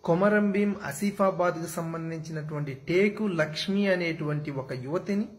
కొమరంభీం ఆసిఫాబాద్కు సంబంధించినటువంటి టేకు లక్ష్మి అనేటువంటి ఒక యువతిని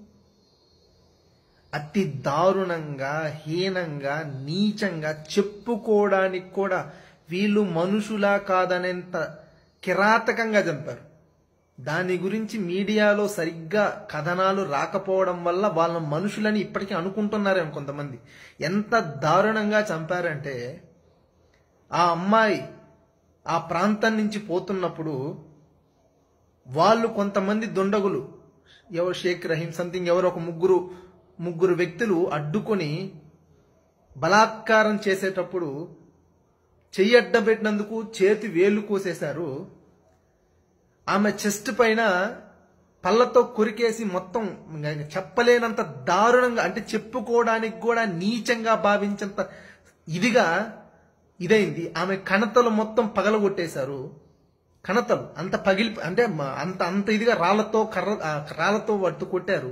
అతి దారుణంగా హీనంగా నీచంగా చెప్పుకోవడానికి కూడా వీళ్ళు మనుషులా కాదనేంత కిరాతకంగా చంపారు దాని గురించి మీడియాలో సరిగ్గా కథనాలు రాకపోవడం వల్ల వాళ్ళ మనుషులని ఇప్పటికీ అనుకుంటున్నారేమో కొంతమంది ఎంత దారుణంగా చంపారంటే ఆ అమ్మాయి ఆ ప్రాంతం నుంచి పోతున్నప్పుడు వాళ్ళు కొంతమంది దుండగులు ఎవరు షేక్ రహీం సంథింగ్ ఎవరు ఒక ముగ్గురు ముగ్గురు వ్యక్తులు అడ్డుకొని బలాత్కారం చేసేటప్పుడు చెయ్యి అడ్డబెట్టినందుకు చేతి వేలు కోసేశారు ఆమె చెస్ట్ పైన పళ్ళతో కొరికేసి మొత్తం ఇంక చెప్పలేనంత దారుణంగా అంటే చెప్పుకోవడానికి కూడా నీచంగా భావించేంత ఇదిగా ఇదైంది ఆమె కణతలు మొత్తం పగలగొట్టేశారు కణతలు అంత పగిలి అంటే మ- అంత అంత ఇదిగా రాళ్లతో కర్ర ఆ, రాళ్లతో పట్టు కొట్టారు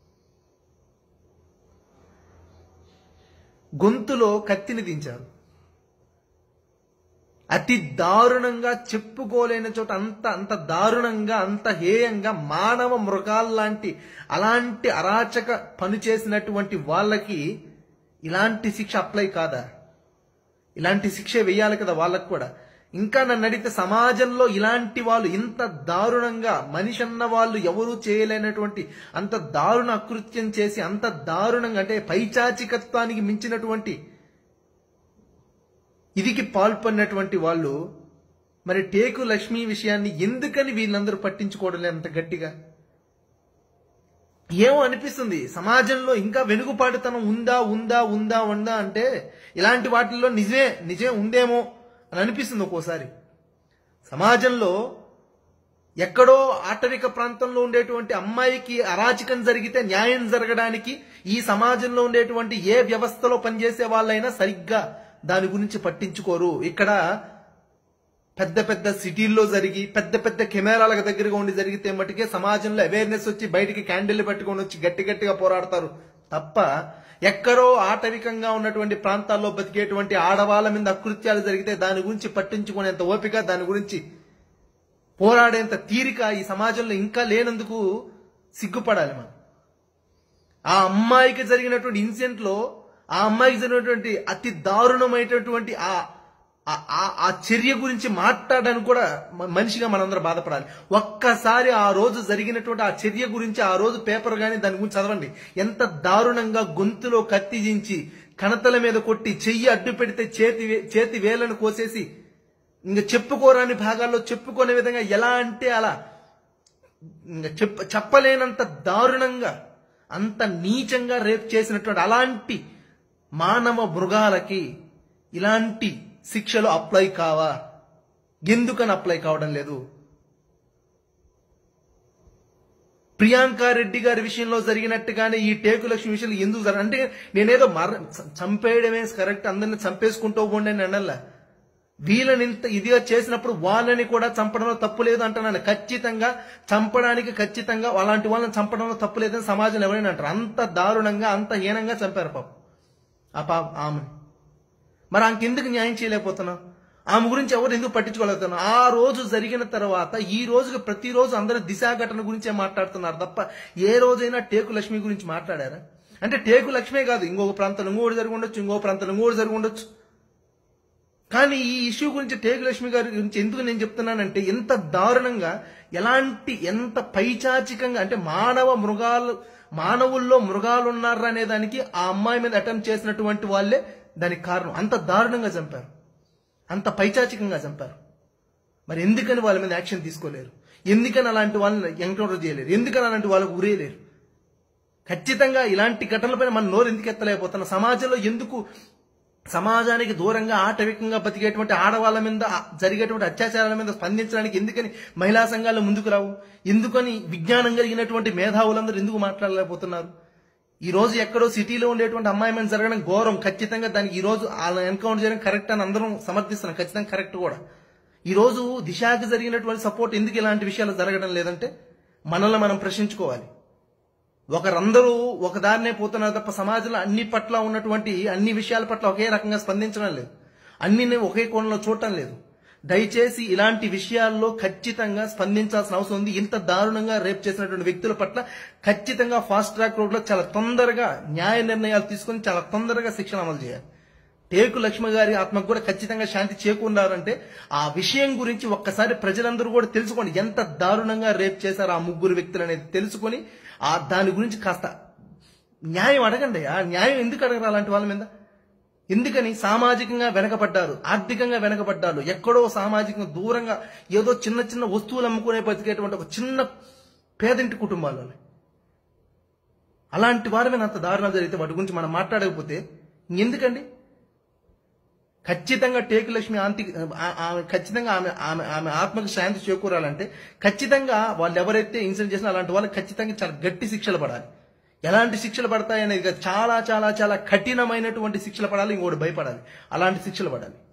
గొంతులో కత్తిని దించారు అతి దారుణంగా చెప్పుకోలేని చోట అంత అంత దారుణంగా అంత హేయంగా మానవ మృగాల్లాంటి అలాంటి అరాచక పని చేసినటువంటి వాళ్ళకి ఇలాంటి శిక్ష అప్లై కాదా ఇలాంటి శిక్ష వేయాలి కదా వాళ్ళకు కూడా ఇంకా నన్ను అడిగితే సమాజంలో ఇలాంటి వాళ్ళు ఇంత దారుణంగా మనిషి అన్న వాళ్ళు ఎవరూ చేయలేనటువంటి అంత దారుణ అకృత్యం చేసి అంత దారుణంగా అంటే పైచాచికత్వానికి మించినటువంటి ఇదికి పాల్పడినటువంటి వాళ్ళు మరి టేకు లక్ష్మి విషయాన్ని ఎందుకని వీళ్ళందరూ పట్టించుకోవడం లేదు అంత గట్టిగా ఏమో అనిపిస్తుంది సమాజంలో ఇంకా వెనుకపాటుతనం ఉందా ఉందా ఉందా ఉందా అంటే ఇలాంటి వాటిల్లో నిజమే నిజమే ఉందేమో అని అనిపిస్తుంది ఒక్కోసారి సమాజంలో ఎక్కడో ఆటవిక ప్రాంతంలో ఉండేటువంటి అమ్మాయికి అరాచకం జరిగితే న్యాయం జరగడానికి ఈ సమాజంలో ఉండేటువంటి ఏ వ్యవస్థలో పనిచేసే వాళ్ళైనా సరిగ్గా దాని గురించి పట్టించుకోరు ఇక్కడ పెద్ద పెద్ద సిటీల్లో జరిగి పెద్ద పెద్ద కెమెరాలకు దగ్గరగా ఉండి జరిగితే మటుకే సమాజంలో అవేర్నెస్ వచ్చి బయటికి క్యాండిల్ పెట్టుకొని వచ్చి గట్టి గట్టిగా పోరాడతారు తప్ప ఎక్కడో ఆటవికంగా ఉన్నటువంటి ప్రాంతాల్లో బతికేటువంటి ఆడవాళ్ళ మీద అకృత్యాలు జరిగితే దాని గురించి పట్టించుకునేంత ఓపిక దాని గురించి పోరాడేంత తీరిక ఈ సమాజంలో ఇంకా లేనందుకు సిగ్గుపడాలి మనం ఆ అమ్మాయికి జరిగినటువంటి ఇన్సిడెంట్ లో ఆ అమ్మాయికి జరిగినటువంటి అతి దారుణమైనటువంటి ఆ ఆ- ఆ- ఆ చర్య గురించి మాట్లాడడానికి కూడా మ- మనిషిగా మనందరం బాధపడాలి ఒక్కసారి ఆ రోజు జరిగినటువంటి ఆ చర్య గురించి ఆ రోజు పేపర్ గానీ దాని గురించి చదవండి ఎంత దారుణంగా గొంతులో కత్తి దించి కణతల మీద కొట్టి చెయ్యి అడ్డు పెడితే చేతి వే- చేతి వేలను కోసేసి ఇంకా చెప్పుకోరాని భాగాల్లో చెప్పుకునే విధంగా ఎలా అంటే అలా ఇంకా చెప్ప చెప్పలేనంత దారుణంగా అంత నీచంగా రేప్ చేసినటువంటి అలాంటి మానవ మృగాలకి ఇలాంటి శిక్షలు అప్లై కావా ఎందుకని అప్లై కావడం లేదు ప్రియాంక రెడ్డి గారి విషయంలో జరిగినట్టుగానే ఈ టేకు లక్ష్మి విషయంలో ఎందుకు జరగ అంటే నేనేదో మర చంపేయడమే కరెక్ట్ అందరిని చంపేసుకుంటూ పోండి అని అనల్లా వీళ్ళని ఇంత ఇదిగా చేసినప్పుడు వాళ్ళని కూడా చంపడంలో తప్పు లేదు అంటున్నాను ఖచ్చితంగా చంపడానికి ఖచ్చితంగా అలాంటి వాళ్ళని చంపడంలో తప్పు లేదని సమాజంలో ఎవరైనా అంటారు అంత దారుణంగా అంత హీనంగా చంపారు పాపం ఆ పాప ఆమెని మరి ఆమెకి ఎందుకు న్యాయం చేయలేకపోతున్నావు ఆమె గురించి ఎవరు ఎందుకు పట్టించుకోలేకపోతున్నారు ఆ రోజు జరిగిన తర్వాత ఈ రోజుకి ప్రతిరోజు అందరూ దిశ ఘటన గురించే మాట్లాడుతున్నారు తప్ప ఏ రోజైనా టేకు లక్ష్మి గురించి మాట్లాడారా అంటే టేకు లక్ష్మే కాదు ఇంకొక ప్రాంతంలో ఇంకోటి జరిగి ఉండొచ్చు ఇంకో ప్రాంతంలో ఇంకోటి జరిగి ఉండొచ్చు కానీ ఈ ఇష్యూ గురించి టేకు లక్ష్మి గారి గురించి ఎందుకు నేను చెప్తున్నానంటే ఎంత దారుణంగా ఎలాంటి ఎంత పైచాచికంగా అంటే మానవ మృగాలు మానవుల్లో మృగాలు ఉన్నారా అనే దానికి ఆ అమ్మాయి మీద అటెంప్ట్ చేసినటువంటి వాళ్ళే దానికి కారణం అంత దారుణంగా చంపారు అంత పైచాచికంగా చంపారు మరి ఎందుకని వాళ్ళ మీద యాక్షన్ తీసుకోలేరు ఎందుకని అలాంటి వాళ్ళని ఎంకౌంటర్ చేయలేరు ఎందుకని అలాంటి వాళ్ళకు ఉరేయలేరు ఖచ్చితంగా ఇలాంటి ఘటనలపైన మన నోరు ఎందుకు ఎత్తలేకపోతున్నాం సమాజంలో ఎందుకు సమాజానికి దూరంగా ఆటవికంగా బతికేటువంటి ఆడవాళ్ళ మీద ఆ- జరిగేటువంటి అత్యాచారాల మీద స్పందించడానికి ఎందుకని మహిళా సంఘాలు ముందుకు రావు ఎందుకని విజ్ఞానం కలిగినటువంటి మేధావులందరూ ఎందుకు మాట్లాడలేకపోతున్నారు ఈ రోజు ఎక్కడో సిటీలో ఉండేటువంటి అమ్మాయి మీద జరగడం ఘోరం ఖచ్చితంగా దానికి ఈ రోజు వాళ్ళని ఎన్కౌంటర్ చేయడం కరెక్ట్ అని అందరం సమర్థిస్తున్నాం ఖచ్చితంగా కరెక్ట్ కూడా ఈ రోజు దిశకి జరిగినటువంటి సపోర్ట్ ఎందుకు ఇలాంటి విషయాలు జరగడం లేదంటే మనల్ని మనం ప్రశ్నించుకోవాలి ఒకరందరూ ఒక దారినే పోతున్నారు తప్ప సమాజంలో అన్ని పట్ల ఉన్నటువంటి అన్ని విషయాల పట్ల ఒకే రకంగా స్పందించడం లేదు అన్ని ఒకే కోణంలో చూడటం లేదు దయచేసి ఇలాంటి విషయాల్లో ఖచ్చితంగా స్పందించాల్సిన అవసరం ఉంది ఇంత దారుణంగా రేప్ చేసినటువంటి వ్యక్తుల పట్ల ఖచ్చితంగా ఫాస్ట్ ట్రాక్ రోడ్ లో చాలా తొందరగా న్యాయ నిర్ణయాలు తీసుకొని చాలా తొందరగా శిక్షణ అమలు చేయాలి టేకు లక్ష్మ గారి ఆత్మకు కూడా ఖచ్చితంగా శాంతి చేకూరాలంటే ఆ విషయం గురించి ఒక్కసారి ప్రజలందరూ కూడా తెలుసుకోండి ఎంత దారుణంగా రేప్ చేశారు ఆ ముగ్గురు వ్యక్తులు అనేది తెలుసుకొని ఆ దాని గురించి కాస్త న్యాయం అడగండి ఆ న్యాయం ఎందుకు అడగరు అలాంటి వాళ్ళ మీద ఎందుకని సామాజికంగా వెనకబడ్డారు ఆర్థికంగా వెనకబడ్డారు ఎక్కడో సామాజికంగా దూరంగా ఏదో చిన్న చిన్న వస్తువులు అమ్ముకునే బతికేటువంటి ఒక చిన్న పేదింటి కుటుంబాలు అవి. అలాంటి వారి మీద అంత దారుణం జరిగితే వాటి గురించి మనం మాట్లాడకపోతే ఎందుకండి ఖచ్చితంగా టేకు లక్ష్మి ఆంతి ఆ- ఆమె ఖచ్చితంగా ఆమె ఆమె ఆమె ఆత్మకు శాంతి చేకూరాలంటే ఖచ్చితంగా వాళ్ళు ఎవరైతే ఇన్సిడెంట్ చేసినా అలాంటి వాళ్ళకి ఖచ్చితంగా చాలా గట్టి శిక్షలు పడాలి ఎలాంటి శిక్షలు పడతాయి అనేది కాదు. చాలా చాలా చాలా కఠినమైనటువంటి శిక్షలు పడాలి ఇంకోటి భయపడాలి అలాంటి శిక్షలు పడాలి